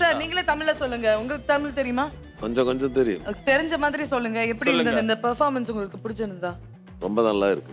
Sir நீங்களே தமிழ்ல சொல்லுங்க உங்களுக்கு தமிழ் தெரியுமா கொஞ்சம் கொஞ்சம் தெரியும் தெரிஞ்ச மாதிரி சொல்லுங்க எப்படி இருந்தது இந்த பெர்ஃபார்மன்ஸ் உங்களுக்கு பிடிச்சிருந்ததா ரொம்ப நல்லா இருக்கு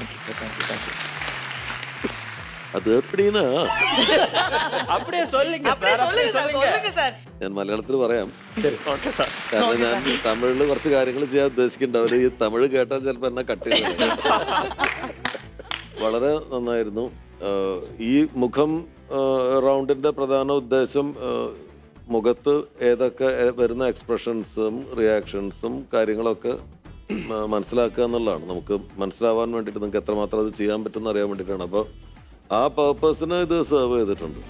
அது எப்படின்னா அப்படியே சொல்லுங்க அப்படியே சொல்லுங்க சார் சொல்லுங்க சார் ഞാൻ മലയാളത്തിൽ പറയാം ഓക്കെ സാർ കാരണം ഞാൻ തമിഴില് കുറച്ച് കാര്യങ്ങൾ ചെയ്യാൻ ഉദ്ദേശിക്കുന്നുണ്ട് അവര് ഈ തമിഴ് കേട്ടാൽ ചിലപ്പോ എന്നെ കട്ട് ചെയ്ത് കളയും. വളരെ നന്നായിരുന്നു ആഹ് ഈ മുഖം ആഹ് റൗണ്ടിന്റെ പ്രധാന ഉദ്ദേശം ആഹ് മുഖത്ത് ഏതൊക്കെ എ- വരുന്ന എക്സ്പ്രഷൻസും റിയാക്ഷൻസും കാര്യങ്ങളൊക്കെ മ- മനസ്സിലാക്കുക എന്നുള്ളതാണ് നമുക്ക് മനസ്സിലാവാൻ വേണ്ടിയിട്ട് നിങ്ങൾക്ക് എത്രമാത്രം അത് ചെയ്യാൻ പറ്റുമെന്ന് അറിയാൻ വേണ്ടിയിട്ടാണ് അപ്പോൾ ആ പേർപ്പസിന് ഇത് സെർവ് ചെയ്തിട്ടുണ്ട്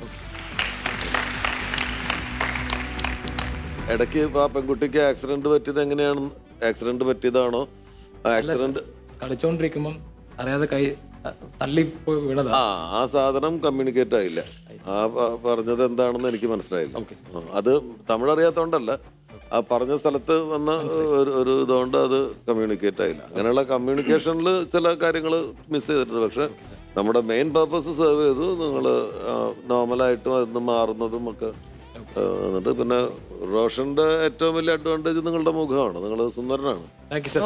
ഇടയ്ക്ക് ആ പെൺകുട്ടിക്ക് ആക്സിഡന്റ് പറ്റിയത് എങ്ങനെയാണ് ആക്സിഡന്റ് പറ്റിയതാണോ ആക്സിഡന്റ് കളിച്ചോണ്ടിരിക്കുമ്പം അറിയാതെ കൈ ത- തള്ളിപ്പോയി വീണതാ ആ ആ സാധനം കമ്മ്യൂണിക്കേറ്റ് ആയില്ല ആ പ- പറഞ്ഞത് എന്താണെന്ന് എനിക്ക് മനസ്സിലായില്ല ആ, അത് തമിഴ് അറിയാത്തോണ്ടല്ല ആ പറഞ്ഞ സ്ഥലത്ത് വന്ന ഒരു ഒരു ഇതുകൊണ്ട് അത് കമ്മ്യൂണിക്കേറ്റ് ആയില്ല അങ്ങനെയുള്ള കമ്മ്യൂണിക്കേഷനിൽ ചില കാര്യങ്ങൾ മിസ് ചെയ്തിട്ടുണ്ട് പക്ഷെ നമ്മുടെ മെയിൻ പർപ്പസ് സെർവ് ചെയ്തു നിങ്ങൾ നോർമലായിട്ടും അതിന് മാറുന്നതും ഒക്കെ ആ, എന്നിട്ട് പിന്നെ റോഷന്റെ ഏറ്റവും വലിയ അഡ്വാൻറ്റേജ് നിങ്ങളുടെ മുഖമാണ് നിങ്ങൾ സുന്ദരനാണ് താങ്ക് യു സർ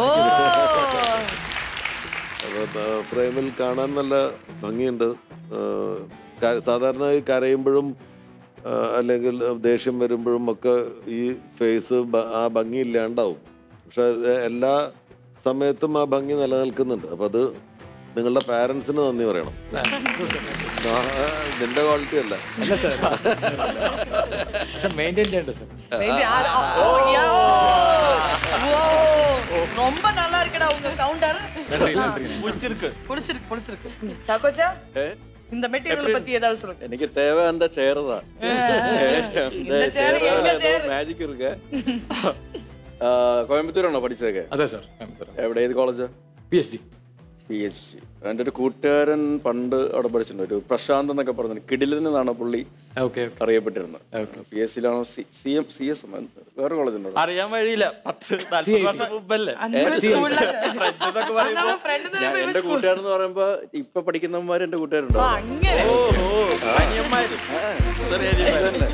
അപ്പൊ ഫ്രെയിമിൽ കാണാൻ നല്ല ഭംഗിയുണ്ട് ആ, ക- സാധാരണ ഈ കരയുമ്പോഴും ആ, അല്ലെങ്കിൽ ദേഷ്യം വരുമ്പോഴും ഒക്കെ ഈ ഫേസ് ആ ഭംഗി ഇല്ലാണ്ടാവും പക്ഷെ ഇത് എല്ലാ സമയത്തും ആ ഭംഗി നിലനിൽക്കുന്നുണ്ട് അപ്പൊ അത് നിങ്ങളുടെ പാരൻസിന് നന്ദി പറയണം ആ, നിന്റെ ക്വാളിറ്റി അല്ല അല്ല സർ മെയിൻറ്റെയിൻ ചെയ്യണ്ട സർ Maybe ஆ- ஓ, யா. ஓ, ரொம்ப நல்லா இருக்குடா உங்க கவுண்டர் பிடிச்சிருக்கு புடிச்சிருக்கு புடிச்சிருக்கு சாக்கோச்சா இந்த மெட்டீரியல் பத்தி ஏதாவது சொல்லுங்க எனக்கு தேவை அந்த சேர் தான் இந்த chair, எங்க chair? மேஜிக் இருக்கு കോയമ്പത്തൂരാണോ പഠിച്ചതൊക്കെ അതെ സർ എവിടെ ഏത് കോളേജാ P S C P H D എൻ്റെ ഒരു കൂട്ടുകാരൻ പണ്ട് അവിടെ പഠിച്ചിട്ടുണ്ട് ഒരു പ്രശാന്ത് എന്നൊക്കെ പറഞ്ഞു കിടിലിൽ നിന്നാണ് പുള്ളി ഓക്കെ അറിയപ്പെട്ടിരുന്നത് പി എസ് സിയിലാണോ സി എം സി എസ് വേറെ കോളേജ് ഉണ്ടോ അറിയാൻ വഴിയില്ല പത്ത് നാല്പത് വർഷം മുമ്പല്ലേ അന്ന് സ്കൂളില് ഫ്രണ്ട് എന്നൊക്കെ പറയുമ്പോ ഫ്രണ്ട് ഞാൻ എന്റെ കൂട്ടുകാരൻ എന്ന് പറയുമ്പോ ഇപ്പൊ പഠിക്കുന്നവന്മാർ എന്റെ കൂട്ടുകാരുണ്ടോ അങ്ങനെ അനിയന്മാര് ചെറിയ അനിയന്മാര്.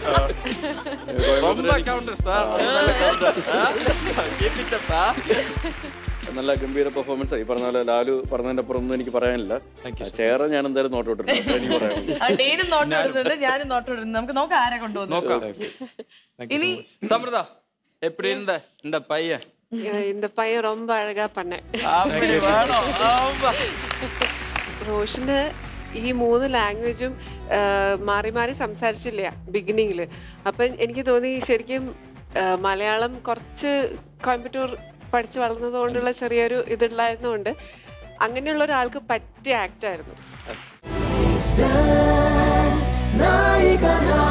ரொம்ப counter, sir. நல்ல counter. ആ? Keep it up, ആ? നല്ല ഗംഭീര പെർഫോമൻസ് ഈ പറഞ്ഞ പോലെ ലാലു പറഞ്ഞതിന്റെ അപ്പുറം ഒന്നും എനിക്ക് പറയാനില്ല ചേറെ ഞാൻ എന്തായാലും നോട്ട് വിട്ടിട്ടുണ്ട് അത്രേ എനിക്ക് പറയാനുള്ളൂ ആ, ഡെയിനും നോട്ട് ഇടുന്നുണ്ട് ഞാനും നോട്ട് ഇടുന്നു നമുക്ക് നോക്കാം ആരെ കൊണ്ടുവന്നു ഇനി சமிர்தா எப்படி இருந்த இந்த பையன் இந்த பையன் ரொம்ப அழகா பண்ணேன் அப்படி வேணும் ஆமா റോഷന് ഈ മൂന്ന് ലാംഗ്വേജും മാറി മാറി സംസാരിച്ചില്ല ബിഗിനിങ്ങിൽ അപ്പം എനിക്ക് തോന്നി ശരിക്കും ആ, മലയാളം കുറച്ച് കോയമ്പത്തൂർ പഠിച്ച് വളർന്നതുകൊണ്ടുള്ള ചെറിയൊരു ഇതുണ്ടായിരുന്നുകൊണ്ട് അങ്ങനെയുള്ള ഒരാൾക്ക് പറ്റിയ ആക്റ്റായിരുന്നു നായിക